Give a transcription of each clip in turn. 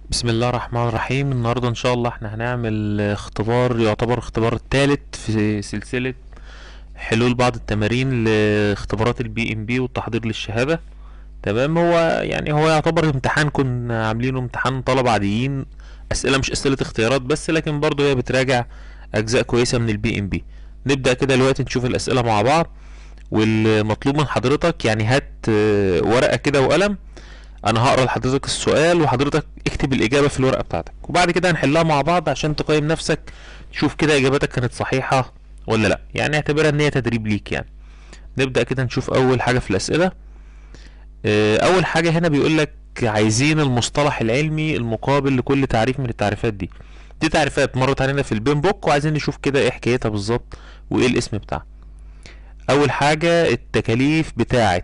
بسم الله الرحمن الرحيم النهاردة ان شاء الله احنا هنعمل اختبار يعتبر اختبار الثالث في سلسلة حلول بعض التمارين لاختبارات البي ام بي والتحضير للشهادة تمام هو يعني هو يعتبر امتحان كنا عاملينه امتحان طلبة عاديين اسئلة مش اسئلة اختيارات بس لكن برضه هي بتراجع اجزاء كويسة من البي ام بي نبدأ كده دلوقتي نشوف الاسئلة مع بعض والمطلوب من حضرتك يعني هات اه، ورقة كده وقلم انا هقرا لحضرتك السؤال وحضرتك اكتب الاجابه في الورقه بتاعتك وبعد كده هنحلها مع بعض عشان تقيم نفسك تشوف كده اجابتك كانت صحيحه ولا لا يعني اعتبرها ان هي تدريب ليك يعني نبدا كده نشوف اول حاجه في الاسئله آه، اول حاجه هنا بيقول لك عايزين المصطلح العلمي المقابل لكل تعريف من التعريفات دي دي تعريفات مرت علينا في البين بوك وعايزين نشوف كده ايه حكايتها بالظبط وايه الاسم بتاعها اول حاجه التكاليف بتاعه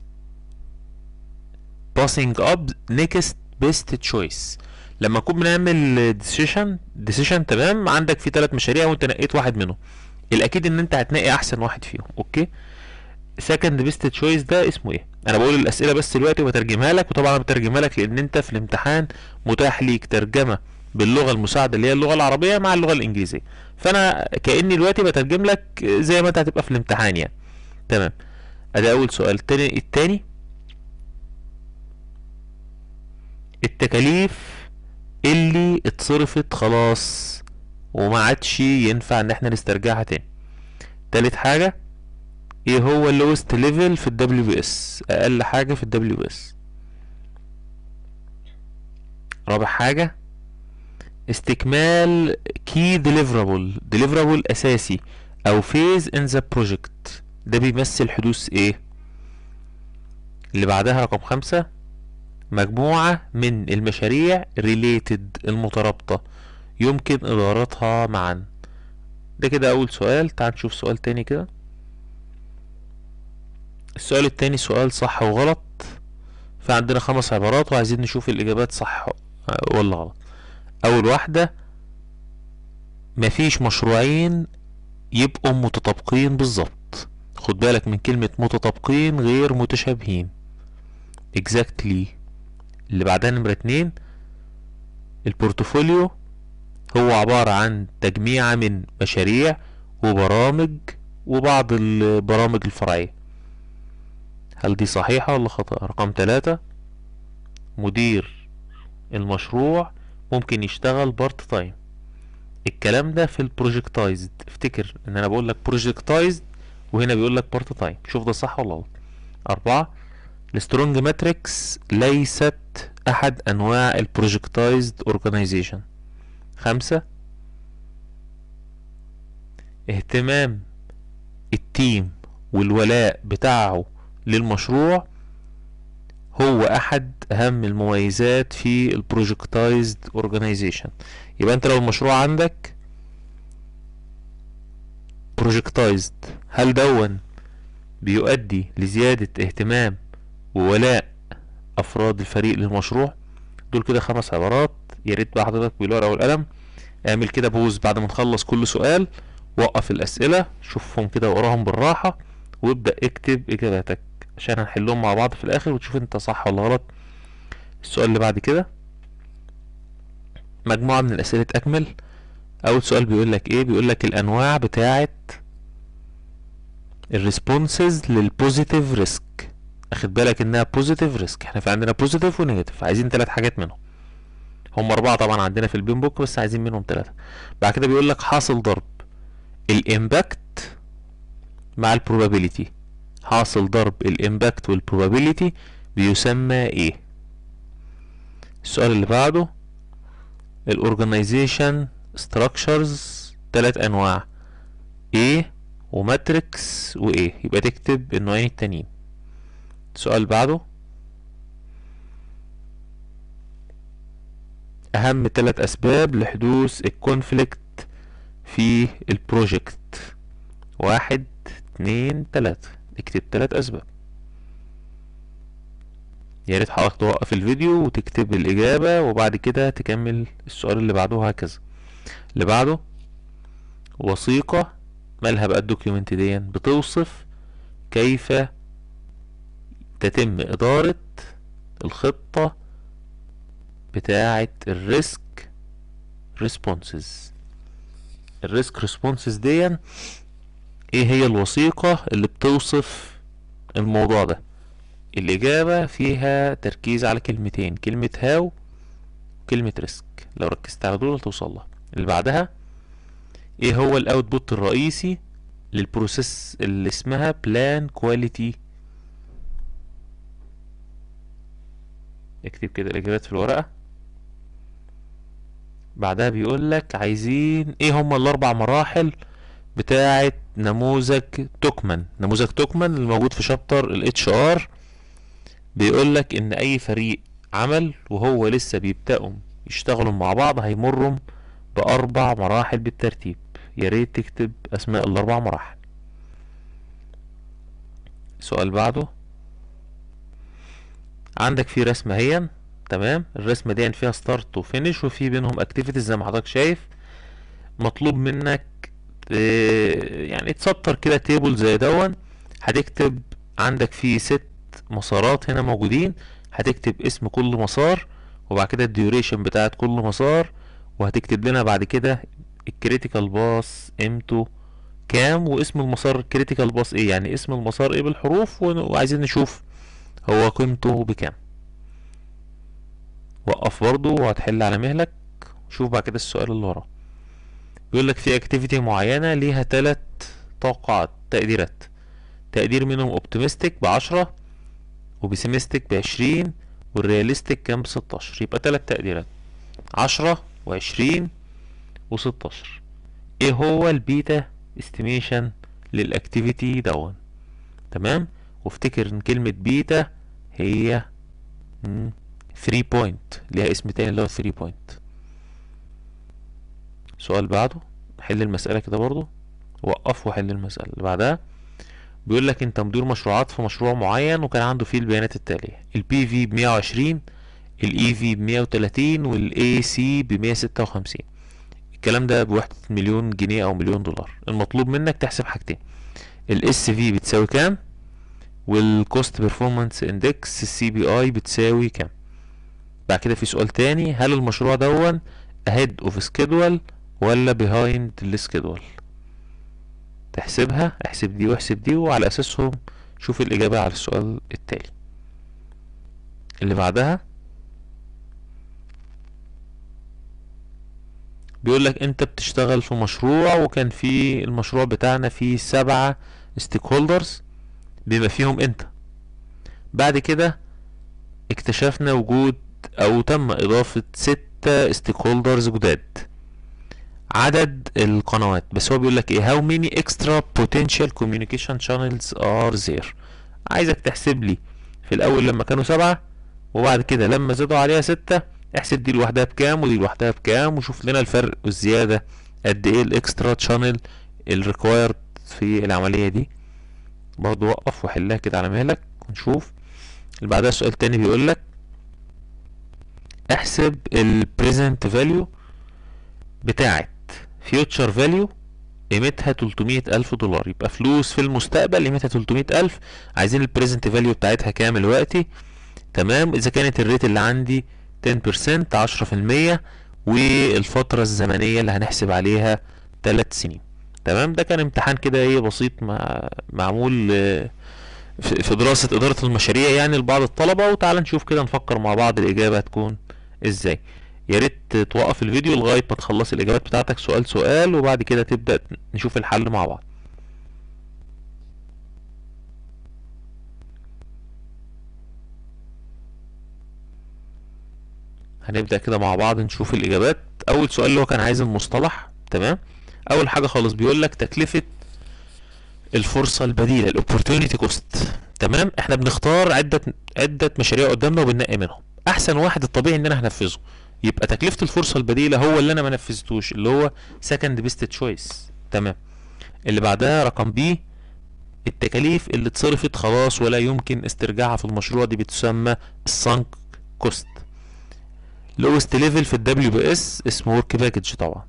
passing up next best choice لما نكون بنعمل decision decision تمام عندك في ثلاث مشاريع وانت نقيت واحد منهم الاكيد ان انت هتنقي احسن واحد فيهم اوكي second best choice ده اسمه ايه انا بقول الاسئله بس دلوقتي وبترجمها لك وطبعا انا بترجمها لك لان انت في الامتحان متاح ليك ترجمه باللغه المساعده اللي هي اللغه العربيه مع اللغه الانجليزيه فانا كاني دلوقتي بترجم لك زي ما انت هتبقى في الامتحان يعني تمام ادي اول سؤال التاني التاني التكاليف اللي اتصرفت خلاص وما عادش ينفع ان احنا نسترجعها تاني تالت حاجة ايه هو اللوست ليفل في الدبليو بي اس اقل حاجة في الدبليو بي اس رابع حاجة استكمال كي ديليفرابل ديليفرابل اساسي او فيز ان ذا بروجكت ده بيمثل حدوث ايه اللي بعدها رقم خمسة مجموعة من المشاريع related المترابطة يمكن إدارتها معا ده كده أول سؤال تعال نشوف سؤال تاني كده السؤال التاني سؤال صح وغلط فعندنا خمس عبارات وعايزين نشوف الإجابات صح ولا غلط أول واحدة مفيش مشروعين يبقوا متطابقين بالظبط خد بالك من كلمة متطابقين غير متشابهين exactly اللي بعدها نمرة اتنين البورتفوليو هو عبارة عن تجميعة من مشاريع وبرامج وبعض البرامج الفرعية هل دي صحيحة ولا خطأ رقم تلاتة مدير المشروع ممكن يشتغل بارت تايم الكلام ده في البروجكتايزد افتكر ان انا بقول لك بروجكتايزد وهنا بيقول لك بارت تايم شوف ده صح ولا غلط أربعة السترونج ماتريكس ليست أحد أنواع البروجكتايزد اورجانيزيشن خمسة اهتمام التيم والولاء بتاعه للمشروع هو أحد أهم المميزات في البروجكتايزد اورجانيزيشن يبقى أنت لو المشروع عندك بروجكتايزد هل دون بيؤدي لزيادة اهتمام وولاء افراد الفريق للمشروع دول كده خمس عبارات يا ريت بقى حضرتك بالورقه والقلم اعمل كده بوز بعد ما نخلص كل سؤال وقف الاسئله شوفهم كده وقراهم بالراحه وابدا اكتب اجاباتك عشان هنحلهم مع بعض في الاخر وتشوف انت صح ولا غلط السؤال اللي بعد كده مجموعه من الاسئله اكمل اول سؤال بيقول لك ايه بيقول لك الانواع بتاعه الريسبونسز للبوزيتيف ريسك اخد بالك انها بوزيتيف ريسك احنا في عندنا بوزيتيف ونيجاتيف عايزين ثلاث حاجات منهم هم اربعه طبعا عندنا في البين بوك بس عايزين منهم ثلاثه بعد كده بيقول لك حاصل ضرب الامباكت مع البروبابيليتي حاصل ضرب الامباكت والبروبابيليتي بيسمى ايه السؤال اللي بعده الاورجنايزيشن ستراكشرز ثلاث انواع ايه وماتريكس وايه يبقى تكتب النوعين التانيين السؤال بعده اهم ثلاث اسباب لحدوث الكونفليكت في البروجكت واحد اتنين تلاتة اكتب ثلاث اسباب يا ريت حضرتك توقف الفيديو وتكتب الاجابة وبعد كده تكمل السؤال اللي بعده وهكذا اللي بعده وثيقة مالها بقى الدوكيومنت دي بتوصف كيف تتم إدارة الخطة بتاعة الريسك ريسبونسز الريسك ريسبونسز دي ايه هي الوثيقة اللي بتوصف الموضوع ده الإجابة فيها تركيز على كلمتين كلمة هاو وكلمة ريسك لو ركزت على دول توصل لها اللي بعدها ايه هو الاوتبوت الرئيسي للبروسيس اللي اسمها بلان كواليتي اكتب كده الاجابات في الورقة بعدها بيقول لك عايزين ايه هما الاربع مراحل بتاعة نموذج توكمان نموذج توكمان الموجود في شابتر الاتش ار بيقول لك ان اي فريق عمل وهو لسه بيبدأوا يشتغلوا مع بعض هيمروا باربع مراحل بالترتيب يا ريت تكتب اسماء الاربع مراحل السؤال بعده عندك في رسمة هي تمام الرسمة دي فيها ستارت وفينش وفي بينهم اكتيفيتيز زي ما حضرتك شايف مطلوب منك يعني تسطر كده تيبل زي دون هتكتب عندك في ست مسارات هنا موجودين هتكتب اسم كل مسار وبعد كده الديوريشن بتاعت كل مسار وهتكتب لنا بعد كده الكريتيكال باص قيمته كام واسم المسار الكريتيكال باص ايه يعني اسم المسار ايه بالحروف وعايزين نشوف هو قيمته بكام وقف برضو وهتحل على مهلك شوف بعد كده السؤال اللي وراه بيقول لك في اكتيفيتي معينة ليها تلات توقعات تقديرات تقدير منهم اوبتيمستيك بعشرة وبيسيمستيك بعشرين والرياليستيك كام بستاشر يبقى تلات تقديرات عشرة وعشرين وستاشر ايه هو البيتا استيميشن للاكتيفيتي دون تمام وافتكر ان كلمة بيتا هي 3 بوينت ليها اسم تاني اللي هو 3 بوينت سؤال بعده حل المسألة كده برضو وقف وحل المسألة اللي بعدها بيقول لك انت مدير مشروعات في مشروع معين وكان عنده فيه البيانات التالية البي في ب 120 الاي في ب 130 والاي سي ب 156 الكلام ده بوحدة مليون جنيه او مليون دولار المطلوب منك تحسب حاجتين الاس في بتساوي كام والكوست بيرفورمانس اندكس السي بي اي بتساوي كام بعد كده في سؤال تاني هل المشروع دون ahead of schedule ولا behind السكيدول تحسبها احسب دي واحسب دي وعلى اساسهم شوف الاجابة على السؤال التالي اللي بعدها بيقول لك انت بتشتغل في مشروع وكان في المشروع بتاعنا فيه سبعة ستيك هولدرز بما فيهم انت بعد كده اكتشفنا وجود او تم اضافة ستة ستيك هولدرز جداد عدد القنوات بس هو بيقول لك ايه how many extra potential communication channels are there عايزك تحسب لي في الاول لما كانوا سبعة وبعد كده لما زادوا عليها ستة احسب دي لوحدها بكام ودي لوحدها بكام وشوف لنا الفرق والزيادة قد ايه الاكسترا شانل الريكوايرد في العملية دي برضو وقف وحلها كده على مهلك ونشوف اللي بعدها سؤال تاني بيقول لك احسب البريزنت فاليو بتاعت فيوتشر فاليو قيمتها 300 ألف دولار يبقى فلوس في المستقبل قيمتها 300 ألف عايزين البريزنت فاليو بتاعتها كام دلوقتي تمام إذا كانت الريت اللي عندي 10% 10% والفترة الزمنية اللي هنحسب عليها 3 سنين تمام ده كان امتحان كده ايه بسيط مع معمول في دراسة إدارة المشاريع يعني لبعض الطلبة وتعال نشوف كده نفكر مع بعض الإجابة هتكون ازاي يا ريت توقف الفيديو لغايه ما تخلص الاجابات بتاعتك سؤال سؤال وبعد كده تبدا نشوف الحل مع بعض هنبدا كده مع بعض نشوف الاجابات اول سؤال اللي هو كان عايز المصطلح تمام اول حاجه خالص بيقول لك تكلفه الفرصه البديله الاوبورتونيتي كوست تمام احنا بنختار عده عده مشاريع قدامنا وبننقي منهم احسن واحد الطبيعي ان انا هنفذه يبقى تكلفة الفرصة البديلة هو اللي انا ما نفذتوش اللي هو سكند بيست تشويس تمام اللي بعدها رقم بي التكاليف اللي اتصرفت خلاص ولا يمكن استرجاعها في المشروع دي بتسمى السانك كوست لوست ليفل في الدبليو بي اس اسمه ورك باكج طبعا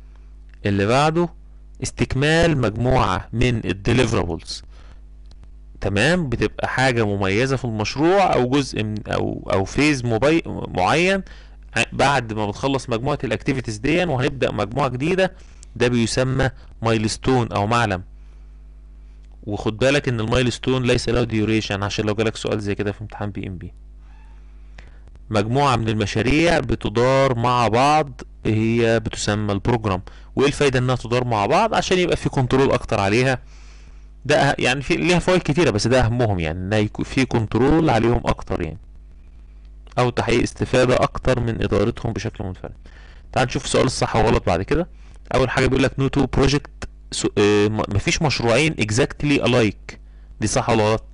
اللي بعده استكمال مجموعة من الديليفرابلز تمام بتبقى حاجة مميزة في المشروع او جزء من او او فيز مبي... معين ع- بعد ما بتخلص مجموعة الاكتيفيتيز دي وهنبدأ مجموعة جديدة ده بيسمى مايلستون او معلم وخد بالك ان المايلستون ليس له ديوريشن عشان لو جالك سؤال زي كده في امتحان بي ام بي مجموعة من المشاريع بتدار مع بعض هي بتسمى البروجرام وايه الفايدة انها تدار مع بعض عشان يبقى في كنترول اكتر عليها ده أه- يعني في ليها فوائد كتيرة بس ده اهمهم يعني ان يكون في كنترول عليهم اكتر يعني او تحقيق استفادة اكتر من ادارتهم بشكل منفرد تعال نشوف السؤال الصح والغلط بعد كده اول حاجة بيقول لك نو تو بروجكت مفيش مشروعين exactly alike دي صح ولا غلط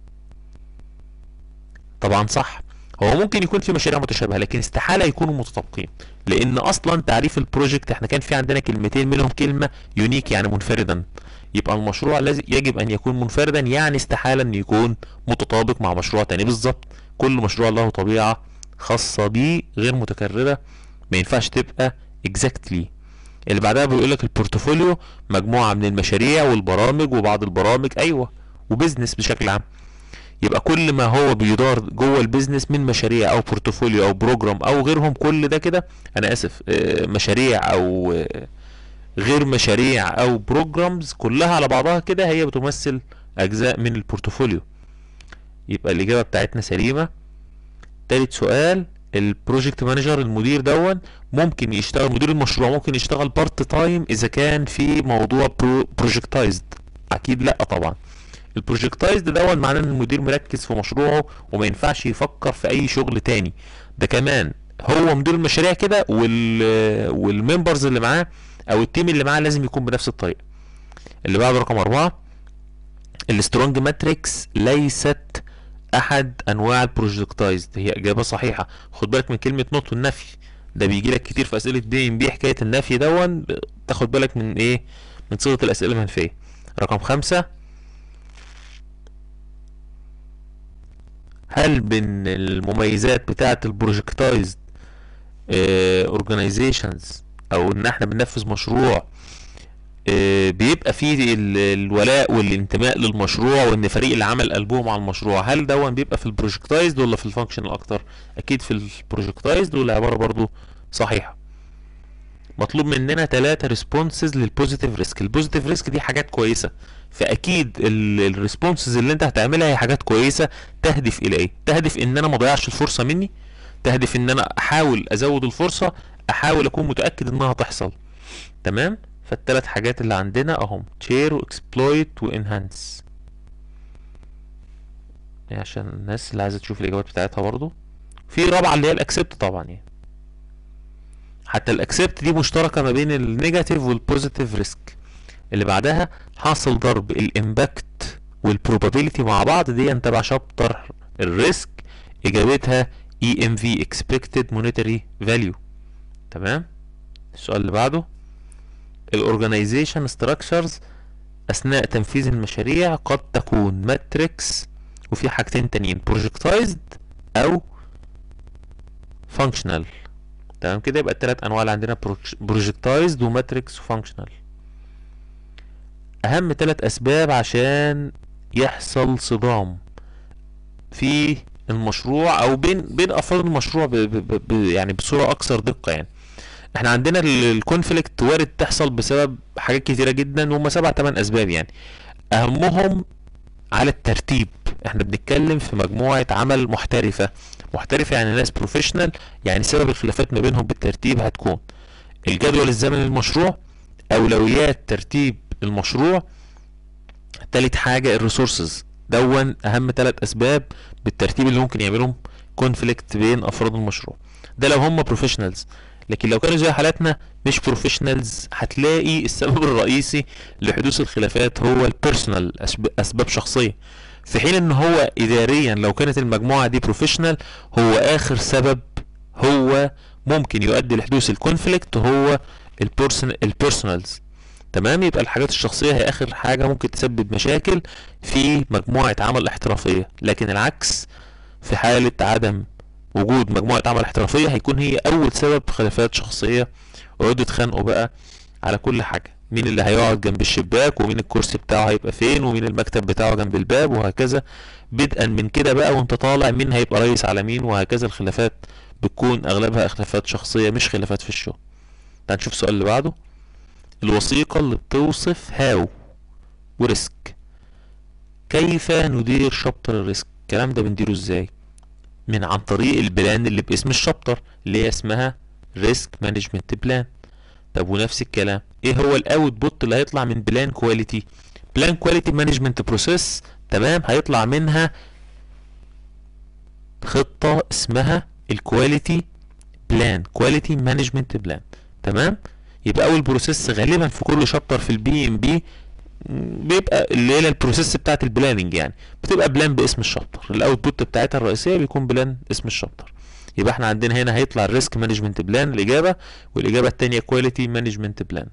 طبعا صح هو ممكن يكون في مشاريع متشابهه لكن استحاله يكونوا متطابقين لان اصلا تعريف البروجكت احنا كان في عندنا كلمتين منهم كلمه يونيك يعني منفردا يبقى المشروع الذي يجب ان يكون منفردا يعني استحاله ان يكون متطابق مع مشروع تاني بالظبط كل مشروع له طبيعه خاصه بيه غير متكرره ما ينفعش تبقى exactly اللي بعدها بيقول لك البورتفوليو مجموعه من المشاريع والبرامج وبعض البرامج ايوه وبزنس بشكل عام يبقى كل ما هو بيدار جوه البيزنس من مشاريع او بورتفوليو او بروجرام او غيرهم كل ده كده انا اسف آه، مشاريع او آه، غير مشاريع او بروجرامز كلها على بعضها كده هي بتمثل اجزاء من البورتفوليو يبقى الاجابه بتاعتنا سليمه تالت سؤال البروجكت مانجر المدير دون ممكن يشتغل مدير المشروع ممكن يشتغل بارت تايم اذا كان في موضوع بروجكتايزد اكيد لا طبعا البروجكتايزد دون معناه ان المدير مركز في مشروعه وما ينفعش يفكر في اي شغل تاني ده كمان هو مدير المشاريع كده وال والممبرز اللي معاه او التيم اللي معاه لازم يكون بنفس الطريقه اللي بعد رقم أربعة السترونج ماتريكس ليست احد انواع البروجكتايزد هي اجابه صحيحه خد بالك من كلمه نوت والنفي ده بيجي لك كتير في اسئله بي ام بي حكايه النفي دون تاخد بالك من ايه من صيغه الاسئله المنفيه رقم خمسة هل من المميزات بتاعه البروجكتايزد اورجانيزيشنز او ان احنا بننفذ مشروع آه، بيبقى فيه ال- الولاء والانتماء للمشروع وان فريق العمل قلبهم على المشروع هل دون بيبقى في البروجكتايزد ولا في الفانكشنال اكتر اكيد في البروجكتايزد والعباره برضو صحيحه مطلوب مننا ثلاثة ريسبونسز للبوزيتيف ريسك البوزيتيف ريسك دي حاجات كويسة فاكيد الريسبونسز اللي انت هتعملها هي حاجات كويسة تهدف الى ايه تهدف ان انا ما اضيعش الفرصة مني تهدف ان انا احاول ازود الفرصة احاول اكون متأكد انها تحصل تمام فالثلاث حاجات اللي عندنا اهم تشير واكسبلويت وانهانس عشان الناس اللي عايزة تشوف الاجابات بتاعتها برضو في رابعة اللي هي الاكسبت طبعا يعني حتى الاكسبت دي مشتركة ما بين النيجاتيف والبوزيتيف ريسك اللي بعدها حاصل ضرب الامباكت والبروبابيلتي مع بعض دي تبع شابتر الريسك اجابتها اي ام في expected monetary value تمام السؤال اللي بعده الاورجانيزيشن ستراكشرز اثناء تنفيذ المشاريع قد تكون ماتريكس وفي حاجتين تانيين بروجكتايزد او فانكشنال تمام كده يبقى التلات انواع اللي عندنا بروجكتايزد وماتريكس وفانكشنال اهم تلات اسباب عشان يحصل صدام في المشروع او بين بين افراد المشروع ب ب ب يعني بصوره اكثر دقه يعني احنا عندنا الكونفليكت وارد تحصل بسبب حاجات كتيره جدا وهم سبع تمن اسباب يعني اهمهم على الترتيب احنا بنتكلم في مجموعه عمل محترفه محترفه يعني ناس بروفيشنال يعني سبب الخلافات ما بينهم بالترتيب هتكون الجدول الزمني للمشروع اولويات ترتيب المشروع تالت حاجه الريسورسز دون اهم ثلاث اسباب بالترتيب اللي ممكن يعملهم كونفليكت بين افراد المشروع ده لو هم بروفيشنالز لكن لو كانوا زي حالاتنا مش بروفيشنالز هتلاقي السبب الرئيسي لحدوث الخلافات هو البيرسونال اسباب شخصيه في حين ان هو اداريا لو كانت المجموعه دي بروفيشنال هو اخر سبب هو ممكن يؤدي لحدوث الكونفليكت هو البيرسونالز تمام يبقى الحاجات الشخصيه هي اخر حاجه ممكن تسبب مشاكل في مجموعه عمل احترافيه لكن العكس في حاله عدم وجود مجموعه عمل احترافيه هيكون هي اول سبب خلافات شخصيه ويقعدوا يتخانقوا بقى على كل حاجه مين اللي هيقعد جنب الشباك ومين الكرسي بتاعه هيبقى فين ومين المكتب بتاعه جنب الباب وهكذا بدءا من كده بقى وانت طالع مين هيبقى رئيس على مين وهكذا الخلافات بتكون اغلبها خلافات شخصية مش خلافات في الشغل تعال نشوف السؤال اللي بعده الوثيقة اللي بتوصف هاو وريسك كيف ندير شابتر الريسك الكلام ده بنديره ازاي من عن طريق البلان اللي باسم الشابتر اللي هي اسمها ريسك مانجمنت بلان طب ونفس الكلام ايه هو الاوت بوت اللي هيطلع من بلان كواليتي بلان كواليتي مانجمنت بروسيس تمام هيطلع منها خطة اسمها الكواليتي بلان كواليتي مانجمنت بلان تمام يبقى اول بروسيس غالبا في كل شابتر في البي ام بي بيبقى اللي هي البروسيس بتاعت البلاننج يعني بتبقى بلان باسم الشابتر الاوت بوت بتاعتها الرئيسيه بيكون بلان اسم الشابتر يبقى احنا عندنا هنا هيطلع الريسك مانجمنت بلان الاجابه والاجابه الثانيه كواليتي مانجمنت بلان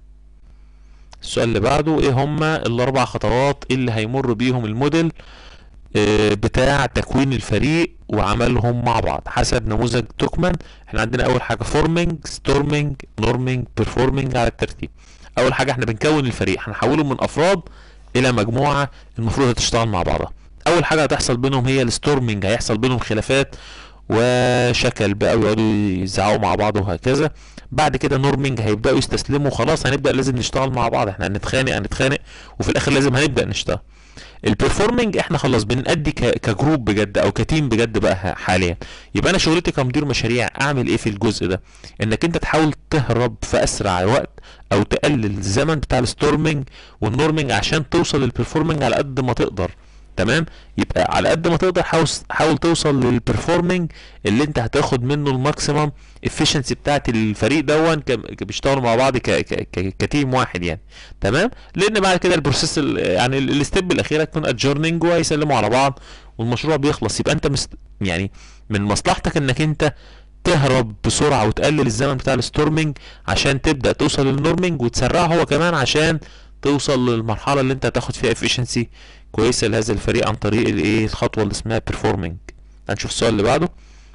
السؤال اللي بعده ايه هما الاربع خطوات اللي هيمر بيهم الموديل آه، بتاع تكوين الفريق وعملهم مع بعض حسب نموذج توكمان احنا عندنا اول حاجه فورمينج ستورمينج نورمينج بيرفورمينج على الترتيب اول حاجه احنا بنكون الفريق هنحوله من افراد الى مجموعه المفروض هتشتغل مع بعضها اول حاجه هتحصل بينهم هي الستورمينج هيحصل بينهم خلافات وشكل بقى ويقعدوا يزعقوا مع بعض وهكذا بعد كده نورمينج هيبداوا يستسلموا خلاص هنبدا لازم نشتغل مع بعض احنا هنتخانق هنتخانق وفي الاخر لازم هنبدا نشتغل البرفورمنج احنا خلاص بنأدي ك- كجروب بجد او كتيم بجد بقى ح- حاليا يبقى انا شغلتي كمدير مشاريع اعمل ايه في الجزء ده انك انت تحاول تهرب في اسرع وقت او تقلل الزمن بتاع الستورمنج والنورمنج عشان توصل للبرفورمنج على قد ما تقدر تمام يبقى على قد ما تقدر حاول حاول توصل للبرفورمنج اللي انت هتاخد منه الماكسيمم افشنسي بتاعت الفريق دون ك- ك- بيشتغلوا مع بعض ك ك ك كتيم واحد يعني تمام لان بعد كده البروسيس ال- يعني ال- الستيب الاخيره تكون ادجورنينج وهيسلموا على بعض والمشروع بيخلص يبقى انت مست يعني من مصلحتك انك انت تهرب بسرعه وتقلل الزمن بتاع الستورمنج عشان تبدا توصل للنورمنج وتسرعه هو كمان عشان توصل للمرحله اللي انت هتاخد فيها افشنسي كويسه لهذا الفريق عن طريق الايه الخطوه اللي اسمها بيرفورمينج هنشوف السؤال اللي بعده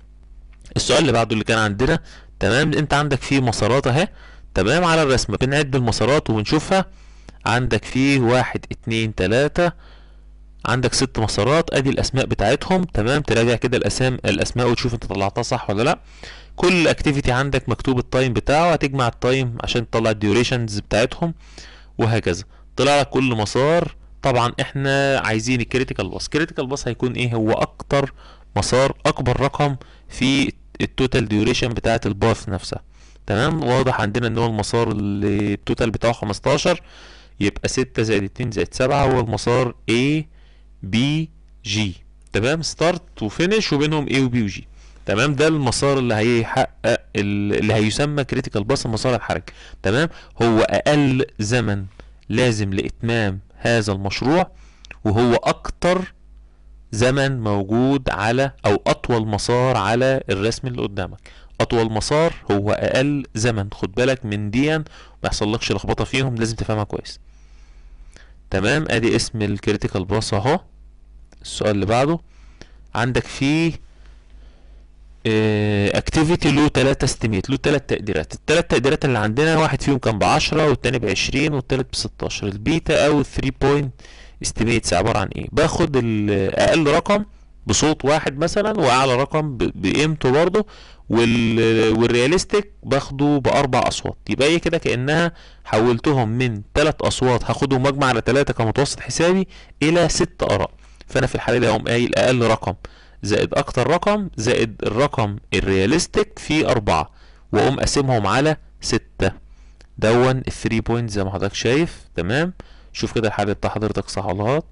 السؤال اللي بعده اللي كان عندنا تمام انت عندك فيه مسارات اهي تمام على الرسمه بنعد المسارات ونشوفها عندك فيه واحد اتنين تلاتة عندك ست مسارات ادي الاسماء بتاعتهم تمام تراجع كده الاسام الاسماء وتشوف انت طلعتها صح ولا لا كل اكتيفيتي عندك مكتوب التايم بتاعه هتجمع التايم عشان تطلع الديوريشنز بتاعتهم وهكذا طلع لك كل مسار طبعا احنا عايزين الكريتيكال باص كريتيكال باص هيكون ايه هو اكتر مسار اكبر رقم في التوتال ديوريشن بتاعت الباث نفسها تمام واضح عندنا ان هو المسار اللي التوتال بتاعه 15 يبقى 6 زائد 2 زائد 7 هو المسار A B G تمام ستارت وفينش وبينهم A و B و G تمام ده المسار اللي هيحقق ال- اللي هيسمى كريتيكال باص المسار الحركي تمام هو اقل زمن لازم لاتمام هذا المشروع وهو اكتر زمن موجود على او اطول مسار على الرسم اللي قدامك اطول مسار هو اقل زمن خد بالك من دي ما يحصلكش لخبطه فيهم لازم تفهمها كويس تمام ادي اسم الكريتيكال باص اهو السؤال اللي بعده عندك فيه اكتيفيتي له تلاتة استيميت له تلات تقديرات التلات تقديرات اللي عندنا واحد فيهم كان بعشرة والتاني بعشرين والتالت بستاشر البيتا او الثري بوينت استيميتس عبارة عن ايه باخد ال- اقل رقم بصوت واحد مثلا واعلى رقم ب- بقيمته برضه وال والرياليستيك باخده باربع اصوات يبقى هي كده كانها حولتهم من تلات اصوات هاخدهم مجمع على تلاتة كمتوسط حسابي الى ست اراء فانا في الحاله دي هقوم قايل اقل رقم زائد اكتر رقم زائد الرقم الرياليستيك في اربعة واقوم قاسمهم على ستة دون الثري بوينت زي ما حضرتك شايف تمام شوف كده الحل بتاع حضرتك صح ولا غلط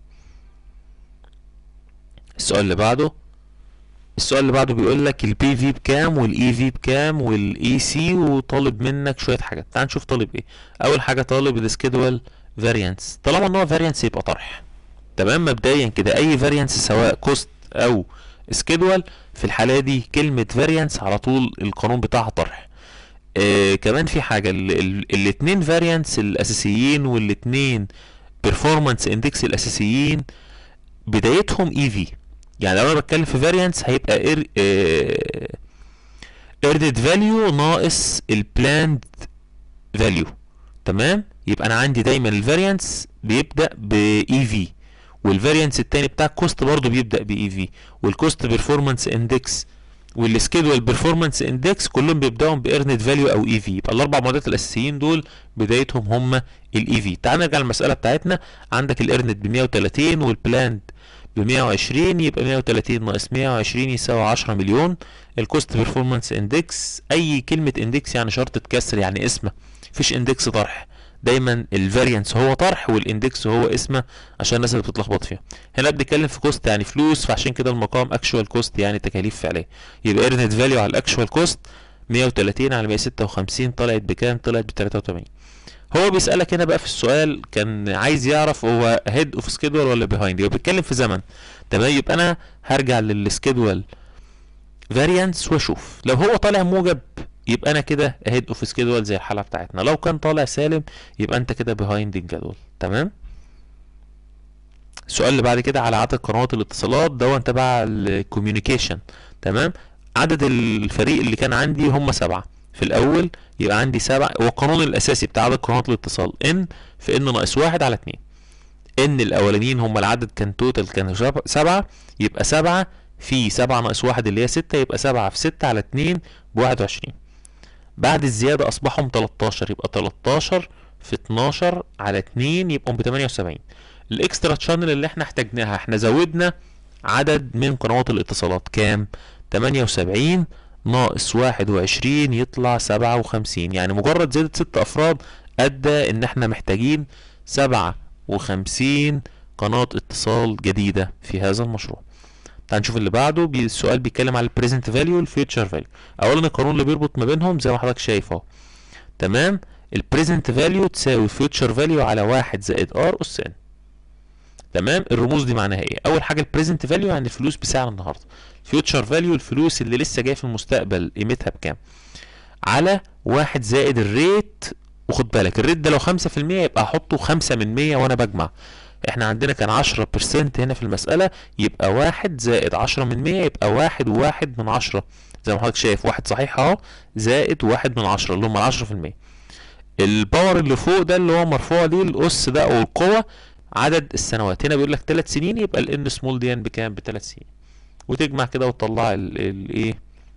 السؤال اللي بعده السؤال اللي بعده بيقول لك البي في بكام والاي في بكام والاي سي وطالب منك شويه حاجات تعال نشوف طالب ايه اول حاجه طالب السكيدول فاريانس طالما ان هو فاريانس يبقى طرح تمام مبدئيا كده اي فاريانس سواء كوست او سكيدول في الحاله دي كلمه فاريانس على طول القانون بتاعها طرح آه كمان في حاجه ال- ال- الاتنين فاريانس الاساسيين والاتنين بيرفورمانس اندكس الاساسيين بدايتهم اي في يعني لو انا بتكلم في فاريانس هيبقى اير ايردد فاليو ناقص البلاند فاليو تمام يبقى انا عندي دايما الفاريانس بيبدا باي في والفاريانس التاني بتاع الكوست برضه بيبدا باي في والكوست بيرفورمانس اندكس والسكيدول بيرفورمانس اندكس كلهم بيبداوا بارنت فاليو او اي في يبقى الاربع معادلات الاساسيين دول بدايتهم هم الاي في تعال نرجع للمساله بتاعتنا عندك الارنت ب 130 والبلاند ب 120 يبقى 130 ناقص 120 يساوي 10 مليون الكوست بيرفورمانس اندكس اي كلمه اندكس يعني شرطه كسر يعني اسمه مفيش اندكس طرح دايما الفاريانس هو طرح والاندكس هو اسمه عشان الناس اللي بتتلخبط فيها هنا بنتكلم في كوست يعني فلوس فعشان كده المقام اكشوال كوست يعني تكاليف فعليه يبقى ارنت فاليو على الاكشوال كوست 130 على 156 طلعت بكام طلعت ب 83 هو بيسألك هنا بقى في السؤال كان عايز يعرف هو هيد اوف سكيدول ولا بيهايند هو بيتكلم في زمن تمام يبقى انا هرجع للسكيدول فاريانس واشوف لو هو طالع موجب يبقى انا كده هيد اوف سكيدول زي الحاله بتاعتنا لو كان طالع سالم يبقى انت كده بيهايند الجدول تمام السؤال اللي بعد كده على عدد قنوات الاتصالات ده تبع الكوميونيكيشن تمام عدد الفريق اللي كان عندي هم سبعة في الاول يبقى عندي سبعة هو القانون الاساسي بتاع عدد قنوات الاتصال ان في ان ناقص واحد على اتنين ان الاولانيين هم العدد كان توتال كان سبعة يبقى سبعة في سبعة ناقص واحد اللي هي ستة يبقى سبعة في ستة على اتنين بواحد وعشرين بعد الزيادة أصبحهم 13 يبقى 13 في 12 على 2 يبقوا ب 78 الإكسترا تشانل اللي احنا احتاجناها احنا زودنا عدد من قنوات الاتصالات كام؟ 78 ناقص 21 يطلع 57 يعني مجرد زيادة 6 أفراد أدى إن احنا محتاجين 57 قناة اتصال جديدة في هذا المشروع تعال نشوف اللي بعده بي السؤال بيتكلم على البريزنت فاليو والفيوتشر فاليو اولا القانون اللي بيربط ما بينهم زي ما حضرتك شايف اهو تمام البريزنت فاليو تساوي فيوتشر فاليو على واحد زائد ار اس ان تمام الرموز دي معناها ايه اول حاجه البريزنت فاليو يعني الفلوس بسعر النهارده فيوتشر فاليو الفلوس اللي لسه جايه في المستقبل قيمتها بكام على واحد زائد الريت وخد بالك الريت ده لو 5% يبقى احطه 5 من 100 وانا بجمع احنا عندنا كان عشرة برسنت هنا في المسألة يبقى واحد زائد عشرة من مية يبقى واحد وواحد من عشرة زي ما حضرتك شايف واحد صحيح اهو زائد واحد من عشرة اللي هم العشرة في المية الباور اللي فوق ده اللي هو مرفوع ليه الأس ده أو القوة عدد السنوات هنا بيقول لك تلات سنين يبقى الان سمول دي بكام بتلات سنين وتجمع كده وتطلع الايه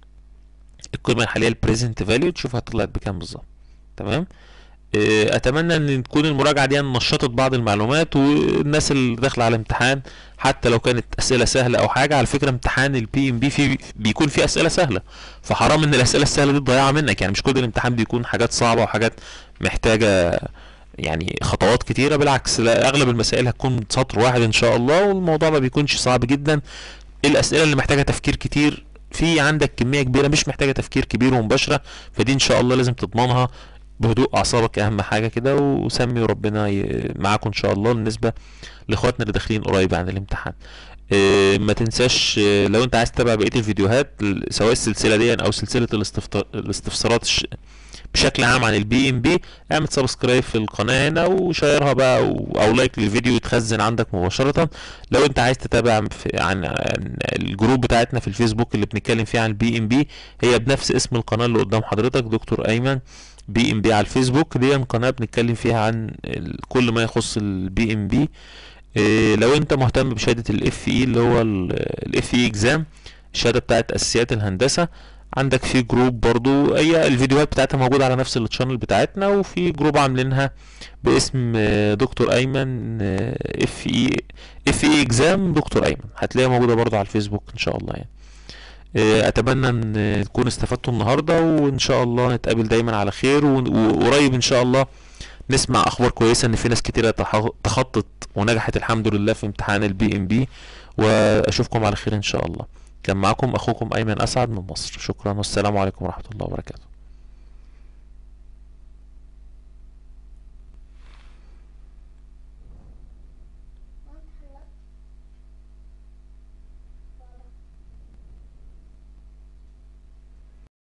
القيمة الحالية البريزنت فاليو تشوف طلعت بكام بالظبط تمام آه، اتمنى ان تكون المراجعه دي نشطت بعض المعلومات والناس اللي داخله على امتحان حتى لو كانت اسئله سهله او حاجه على فكره امتحان البي ام بي في بيكون فيه اسئله سهله فحرام ان الاسئله السهله دي تضيعها منك يعني مش كل الامتحان بيكون حاجات صعبه وحاجات محتاجه يعني خطوات كتيره بالعكس لا اغلب المسائل هتكون سطر واحد ان شاء الله والموضوع ما بيكونش صعب جدا الاسئله اللي محتاجه تفكير كتير في عندك كميه كبيره مش محتاجه تفكير كبير ومباشره فدي ان شاء الله لازم تضمنها بهدوء اعصابك اهم حاجه كده وسمي وربنا معاكم ان شااء الله بالنسبه لاخواتنا اللي داخلين قريب عن الامتحان اه ما تنساش اه لو انت عايز تتابع بقيه الفيديوهات سواء السلسله دي او سلسله الاستفسارات بشكل عام عن البي ام بي اعمل سبسكرايب في القناه هنا وشيرها بقى او لايك للفيديو يتخزن عندك مباشره لو انت عايز تتابع عن, عن الجروب بتاعتنا في الفيسبوك اللي بنتكلم فيه عن البي ام بي هي بنفس اسم القناه اللي قدام حضرتك دكتور ايمن بي ام بي على الفيسبوك دي قناه بنتكلم فيها عن كل ما يخص البي ام بي لو انت مهتم بشهاده الاف اي اللي هو الاف اي اكزام الشهاده بتاعت اساسيات الهندسه عندك في جروب برضو هي الفيديوهات بتاعتها موجوده على نفس الشانل بتاعتنا وفي جروب عاملينها باسم دكتور ايمن اف اي اف اي اكزام دكتور ايمن هتلاقيها موجوده برضو على الفيسبوك ان شاء الله يعني آه، اتمنى ان تكون استفدتوا النهارده وان شاء الله نتقابل دايما على خير وقريب ان شاء الله نسمع اخبار كويسه ان في ناس كتيره تخطط ونجحت الحمد لله في امتحان البي ام بي واشوفكم على خير ان شاء الله كان معكم اخوكم ايمن اسعد من مصر شكرا والسلام عليكم ورحمه الله وبركاته